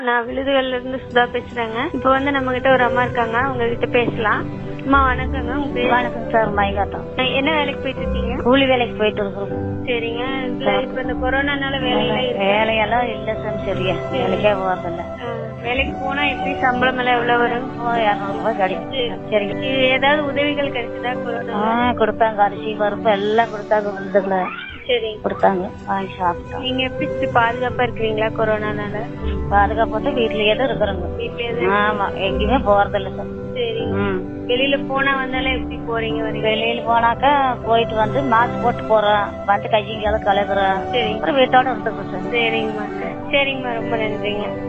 நான் விழுதுகள்ல இருந்து சுதா பேசுறேங்க இப்ப வந்து நம்ம கிட்ட ஒரு அம்மா இருக்காங்க அவங்க கிட்ட பேசலாம் அம்மா வணக்கங்க உங்க பேர் வணக்கம் சார் மயங்காட்டம் என்ன வேலைக்கு போயிட்டு இருக்கீங்க கூலி வேலைக்கு போயிட்டு இருக்கிறோம் சரிங்க இதுல இப்ப இந்த கொரோனானால வேலையெல்லாம் இருக்கு வேலையெல்லாம் இல்ல சார் சரியா வேலைக்கே போறதில்ல ஆ, வேலைக்கு போனா எப்படி சம்பளம் எல்லாம் எவ்வளவு வரும் இரநூறு ரூபாய் கிடைக்கும் சரிங்க இது ஏதாவது உதவிகள் கிடைச்சதா கொரோனா ஆ கொடுத்தாங்க அரிசி பருப்பு எல்லாம் கொடுத்தாங்க விருந்துல சரிங்க கொடுத்தாங்க வாங்கி சாப்பிட்டோம் நீங்க எப்படி இப்படி பாதுகாப்பா இருக்கிறீங்களா கொரோனானால பாதுகாப்பு வீட்லயே தான் இருக்கிறோங்க வீட்லயே தான் ஆமா எங்கேயுமே போறதில்ல சார் சரி ம் வெளியில போனா வந்தாலும் எப்படி போறீங்க வரீங்க வெளியில போனாக்கா போயிட்டு வந்து மாஸ்க் போட்டு போறோம் வந்து கையங்கால கலக்குறோம் சரி அப்புறம் வீட்டோட இருந்துக்கிறோம் சார் சரிங்கம்மா சரிங்கம்மா ரொம்ப நன்றிங்க